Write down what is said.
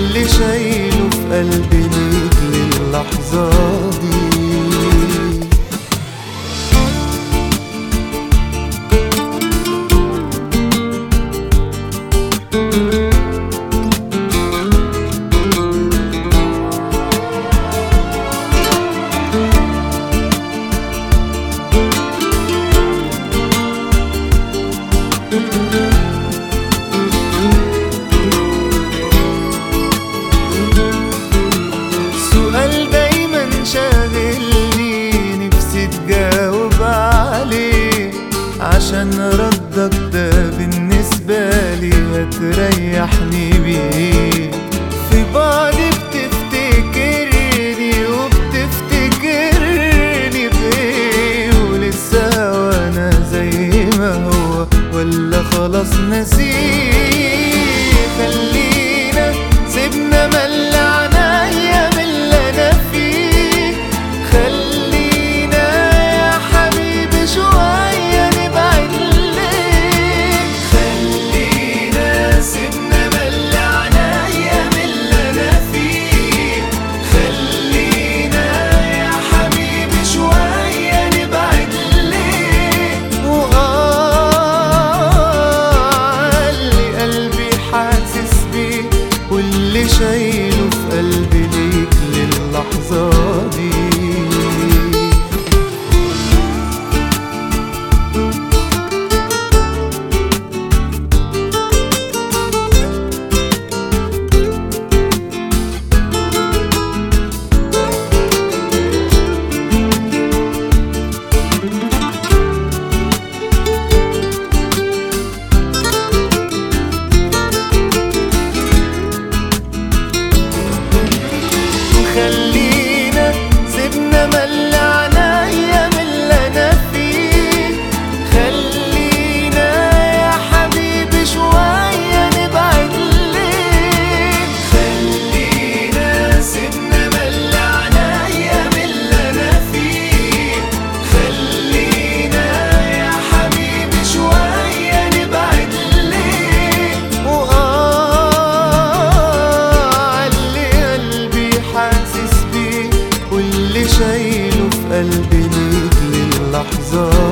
واللي شايله في قلبي ليك للحظة دي سؤال دايما شاغلني نفسي تجاوب عليه عشان ردك ده بالنسبة لي هتريحني بيه في بعضي بتفتكرني وبتفتكرني بيه ولسه وانا زي ما هو ولا خلاص نسيه خلينا سيبنا ملعنا ايام اللي انا فيه خلينا يا حبيبي شوية نبعد ليه خلينا سيبنا ملعنا ايام اللي انا فيه خلينا يا حبيبي شوية نبعد ليه وآه اللي قلبي حاسس بيه واللي شايله في قلبي ليك للحظة دي خلينا سيبنا ملعنا ايام اللي انا فيه خلينا يا حبيبي شوية نبعد ليه خلينا سيبنا ملعنا ايام اللي انا فيه خلينا يا حبيبي شوية نبعد ليه وآه اللي قلبي حاسس بيه واللي شايله في قلبي ليك للحظة